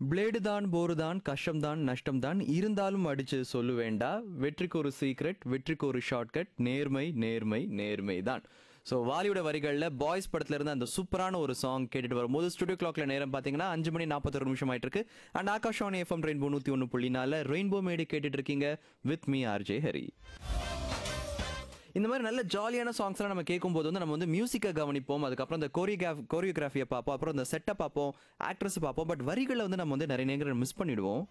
Blade தான் bore தான் கஷ்டம் தான் நஷ்டம் தான் இருந்தாலும் அடிச்சு சொல்லு வேண்டா வெற்றிக்கு ஒரு சீக்ரெட் வெற்றிக்கு ஒரு ஷார்ட்கட் நேர்மை நேர்மை நேர்மை தான் ஸோ வாலியோட வரிகளில் பாய்ஸ் படத்துல இருந்து அந்த சூப்பரான ஒரு சாங் கேட்டுட்டு வரும்போது ஸ்டுடியோ கிளாக்ல நேரம் பார்த்தீங்கன்னா அஞ்சு மணி நாற்பத்தொரு நிமிஷம் ஆயிட்டு இருக்கு அண்ட் ஆகாஷவாணி எஃப்எம் ரெயின்போ நூற்றி ஒன்று புள்ளி நாலு ரெயின்போ மேடு கேட்டுட்டு இருக்கீங்க வித் மீ ஆர்ஜே ஹரி இந்த மாதிரி நல்ல ஜாலியான சாங்ஸ்லாம் நம்ம கேட்கும்போது வந்து நம்ம வந்து மியூசிக்கை கவனிப்போம் அதுக்கப்புறம் இந்த கோரியோகிராஃப் கோரியோகிராஃபியை பார்ப்போம் அப்புறம் இந்த செட்டை பார்ப்போம் ஆக்ட்ரஸ் பார்ப்போம் பட் வரிகளை வந்து நம்ம வந்து நிறைய நேரம் மிஸ் பண்ணிடுவோம்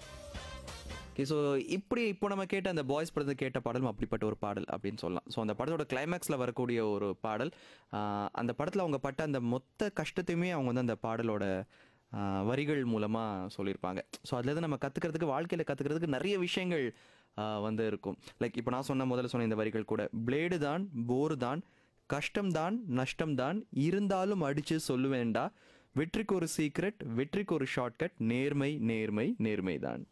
ஓகே ஸோ இப்படி இப்போ நம்ம கேட்ட அந்த பாய்ஸ் படத்தை கேட்ட பாடலும் அப்படிப்பட்ட ஒரு பாடல் அப்படின்னு சொல்லலாம் ஸோ அந்த படத்தோட கிளைமேக்ஸில் வரக்கூடிய ஒரு பாடல் ஆஹ் அந்த படத்தில் அவங்க பட்ட அந்த மொத்த கஷ்டத்தையுமே அவங்க வந்து அந்த பாடலோட ஆஹ் வரிகள் மூலமாக சொல்லியிருப்பாங்க ஸோ அதுலேருந்து நம்ம கற்றுக்கிறதுக்கு வாழ்க்கையில் கற்றுக்கிறதுக்கு நிறைய விஷயங்கள் ஆஹ் வந்து இருக்கும் லைக் இப்போ நான் சொன்ன முதல்ல சொன்ன இந்த வரிகள் கூட பிளேடு தான் போர் தான் கஷ்டம்தான் நஷ்டம்தான் இருந்தாலும் அடிச்சு சொல்லுவேண்டா வெற்றிக்கு ஒரு சீக்ரெட் வெற்றிக்கு ஒரு ஷார்ட்கட் நேர்மை நேர்மை நேர்மை தான்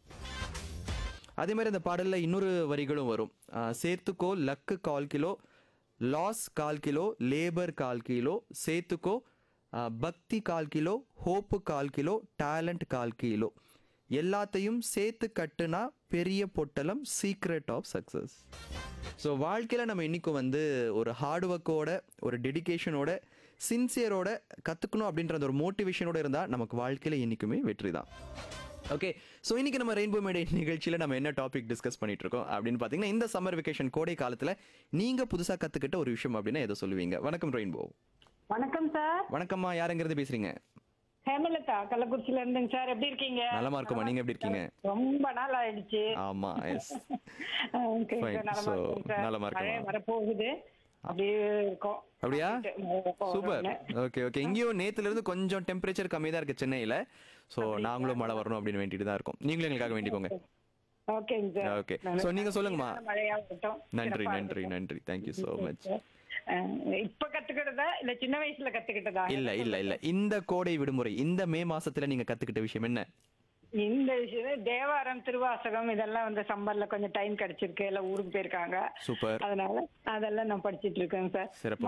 அதே மாதிரி அந்த பாடல்ல இன்னொரு வரிகளும் வரும் ஆஹ் சேர்த்துக்கோ லக்கு கால் கிலோ லாஸ் கால் கிலோ லேபர் கால் கிலோ சேர்த்துக்கோ ஆஹ் பக்தி கால் கிலோ ஹோப்பு கால் கிலோ டேலண்ட் கால் கிலோ எல்லாத்தையும் சேர்த்து கட்டுனா பெரிய பொட்டலம் சீக்ரெட் ஆஃப் சக்ஸஸ் ஸோ வாழ்க்கையில் நம்ம இன்னைக்கும் வந்து ஒரு ஹார்ட் ஒர்க்கோட ஒரு டெடிகேஷனோட சின்சியரோட கற்றுக்கணும் அப்படின்ற அந்த ஒரு மோட்டிவேஷனோட இருந்தால் நமக்கு வாழ்க்கையில் என்றைக்குமே வெற்றி தான் ஓகே ஸோ இன்னைக்கு நம்ம ரெயின்போ மேடை நிகழ்ச்சியில் நம்ம என்ன டாபிக் டிஸ்கஸ் பண்ணிட்டு இருக்கோம் அப்படின்னு பார்த்தீங்கன்னா இந்த சம்மர் வெக்கேஷன் கோடை காலத்தில் நீங்கள் புதுசாக கற்றுக்கிட்ட ஒரு விஷயம் அப்படின்னா எதை சொல்லுவீங்க வணக்கம் ரெயின்போ வணக்கம் சார் வணக்கம்மா யாருங்கிறது பேசுறீங்க ஹேமலதா கள்ளக்குறிச்சில இருந்துங்க சார் எப்படி இருக்கீங்க நலமா இருக்கோமா நீங்க எப்படி இருக்கீங்க ரொம்ப நாள் ஆயிடுச்சு ஆமா எஸ் ஓகே, Fine. சார், நலமா So, இருக்கேன் சார். நலமா இருக்கமா? மழை வரப்போகுது அப்படியே இருக்கும் அப்படியா மழை போகுதுன்னு. சூப்பர் ஓகே ஓகே இங்கேயும் நேத்துல இருந்து கொஞ்சம் டெம்பரேச்சர் கம்மி தான் இருக்கு சென்னையில ஸோ நாங்களும் மழை வரணும் அப்படின்னு வேண்டிட்டு தான் இருக்கோம் நீங்களும் எங்களுக்காக வேண்டிக்கோங்க ஓகேங்க சார் ஓகே நல்ல- ஸோ நீங்க சொல்லுங்கம்மா மழையா இருக்கட்டும் நன்றி சிறப்பா நன்றி இருக்கட்டும். நன்றி தேங்க்யூ ஸோ மச் அஹ், இப்ப கத்துக்கிட்டதா இல்ல சின்ன வயசுல கத்துக்கிட்டதா இல்ல இல்ல இல்ல இந்த கோடை விடுமுறை இந்த மே மாசத்துல நீங்க கத்துக்கிட்ட விஷயம் என்ன இந்த விஷயம் தேவாரம் திருவாசகம் இதெல்லாம் வந்து சம்மர்ல கொஞ்சம் டைம் கிடைச்சிருக்கு எல்லாம் ஊருக்கு போயிருக்காங்க சூப்பர் அதனால அதெல்லாம் நான் படிச்சிட்டு இருக்கேங்க சார் சிறப்புமா.